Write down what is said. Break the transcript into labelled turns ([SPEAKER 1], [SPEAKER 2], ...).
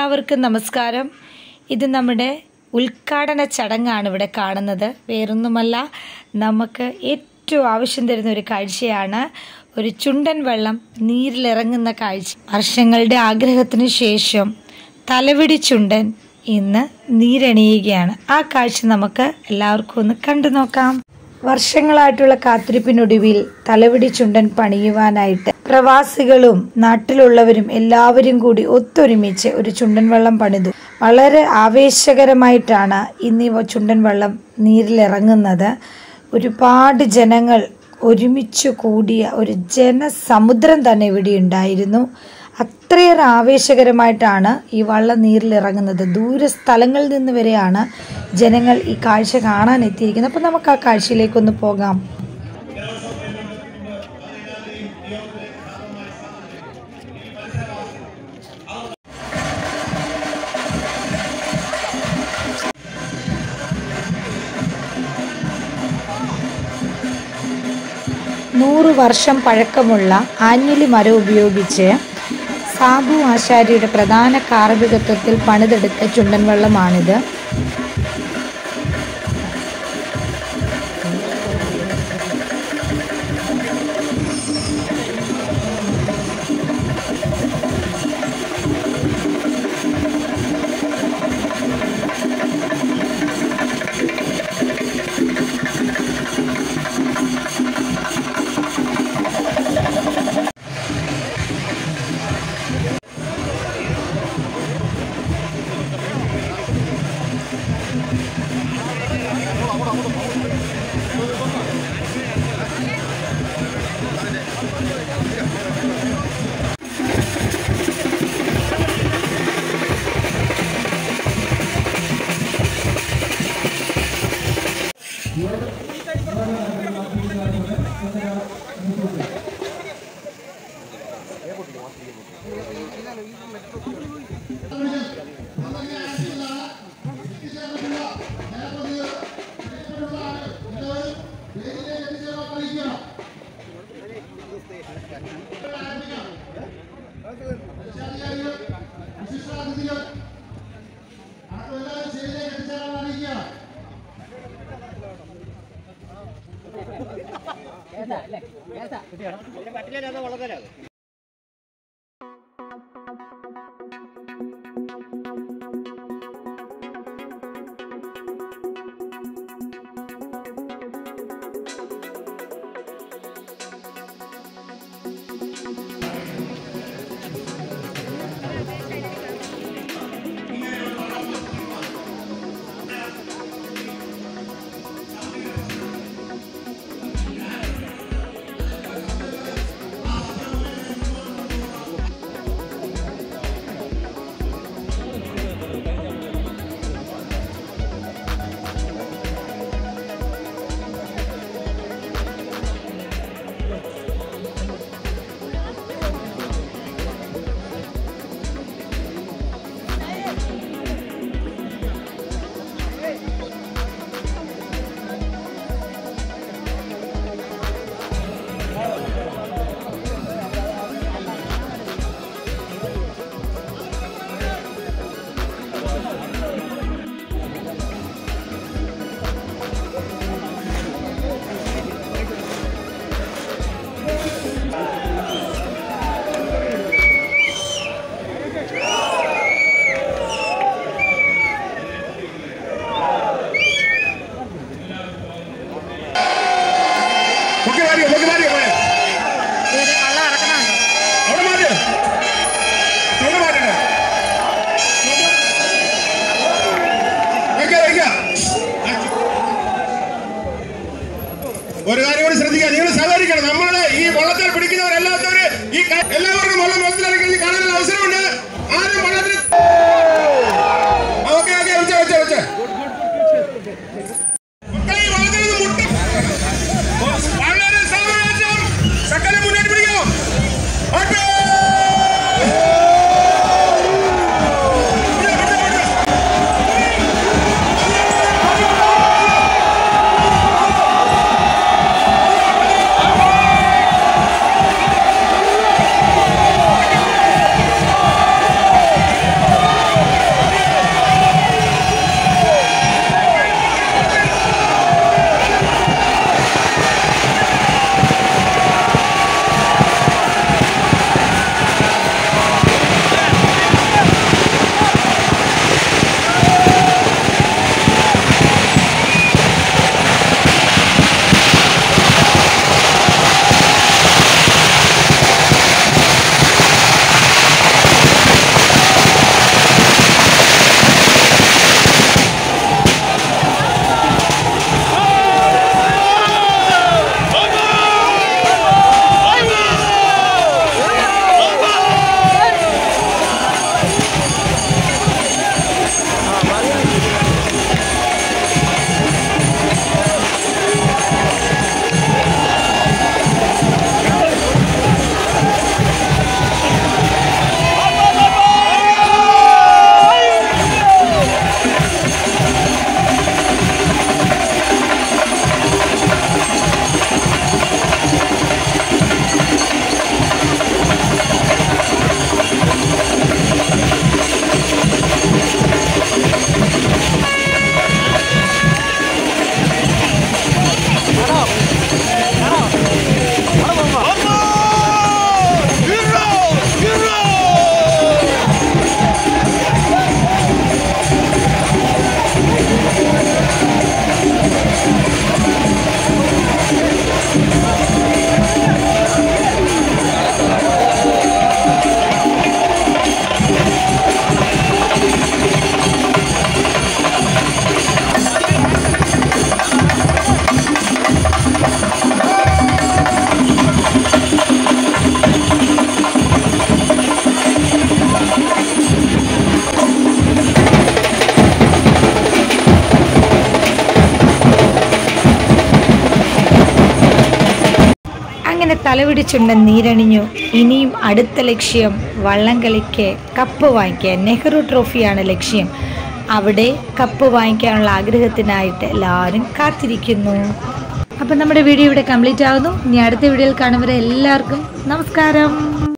[SPEAKER 1] എല്ലാവർക്കും നമസ്കാരം ഇത് നമ്മുടെ ഉദ്ഘാടന ചടങ്ങാണ് ഇവിടെ കാണുന്നത് വേറൊന്നുമല്ല നമുക്ക് ഏറ്റവും ആവശ്യം തരുന്ന ഒരു കാഴ്ചയാണ് ഒരു ചുണ്ടൻ വെള്ളം നീരിലിറങ്ങുന്ന കാഴ്ച വർഷങ്ങളുടെ ആഗ്രഹത്തിന് ശേഷം തലവിടി ചുണ്ടൻ ഇന്ന് നീരണിയുകയാണ് ആ കാഴ്ച നമുക്ക് എല്ലാവർക്കും ഒന്ന് കണ്ടു നോക്കാം വർഷങ്ങളായിട്ടുള്ള കാത്തിരിപ്പിനൊടുവിൽ തലവിടി ചുണ്ടൻ പണിയുവാനായിട്ട് പ്രവാസികളും നാട്ടിലുള്ളവരും എല്ലാവരും കൂടി ഒത്തൊരുമിച്ച് ഒരു ചുണ്ടൻ വെള്ളം പണിതു വളരെ ആവേശകരമായിട്ടാണ് ഇന്ന് ഈ ചുണ്ടൻ വെള്ളം നീരിലിറങ്ങുന്നത് ഒരുപാട് ജനങ്ങൾ ഒരുമിച്ച് കൂടിയ ഒരു ജനസമുദ്രം തന്നെ ഇവിടെ ഉണ്ടായിരുന്നു അത്രയേറെ ആവേശകരമായിട്ടാണ് ഈ വള്ളം നീരിലിറങ്ങുന്നത് ദൂര സ്ഥലങ്ങളിൽ നിന്ന് വരെയാണ് ജനങ്ങൾ ഈ കാഴ്ച കാണാൻ എത്തിയിരിക്കുന്നത് അപ്പോൾ നമുക്ക് ആ കാഴ്ചയിലേക്കൊന്ന് പോകാം നൂറ് വർഷം പഴക്കമുള്ള ആഞ്ഞിലി മരം ഉപയോഗിച്ച് സാബു ആശാരിയുടെ പ്രധാന കാർമ്മികത്വത്തിൽ പണിതെടുത്ത ചുണ്ടൻ വെള്ളമാണിത്
[SPEAKER 2] പൊക്കി മാറിയോ പൊക്കി മാറിയോ മോനെ അവിടെ മാറിയോ തൊണ്ട മാറ്റണേ വെക്കാം വെക്കാം ഒരു കാര്യം കൂടി ശ്രദ്ധിക്കുക നിങ്ങൾ സഹകരിക്കണം നമ്മള് ഈ വള്ളത്തിൽ പിടിക്കുന്നവരല്ലാത്തവര് ഈ ക- എല്ലാവർക്കും വള്ളം വെള്ളത്തിലിറങ്ങി കാണാനുള്ള അവസരമുണ്ട് ആരും വള്ളത്തിൽ ഓക്കെ ഓക്കെ വെച്ചേ വെച്ചേ വെച്ചേ മക്കളെ ഈ വള്ളത്തിൽ നിന്ന് മുട്ട വളരെ സാവകാശം സകലം മുന്നോട്ട് പിടിക്കണം ഓക്കേ. വിട്, വിട്, വിട്.
[SPEAKER 3] ആ
[SPEAKER 1] അങ്ങനെ തലപിടിച്ചുണ്ടൻ നീരണിഞ്ഞു ഇനിയും അടുത്ത ലക്ഷ്യം വള്ളംകളിക്ക് കപ്പ് വാങ്ങിക്കുക നെഹ്റു ട്രോഫിയാണ് ലക്ഷ്യം അവിടെ കപ്പ് വാങ്ങിക്കാനുള്ള ആഗ്രഹത്തിനായിട്ട് എല്ലാവരും കാത്തിരിക്കുന്നു അപ്പം നമ്മുടെ വീഡിയോ ഇവിടെ കംപ്ലീറ്റ് ആകുന്നു ഇനി അടുത്ത വീഡിയോയിൽ കാണുന്നവരെ എല്ലാവർക്കും നമസ്കാരം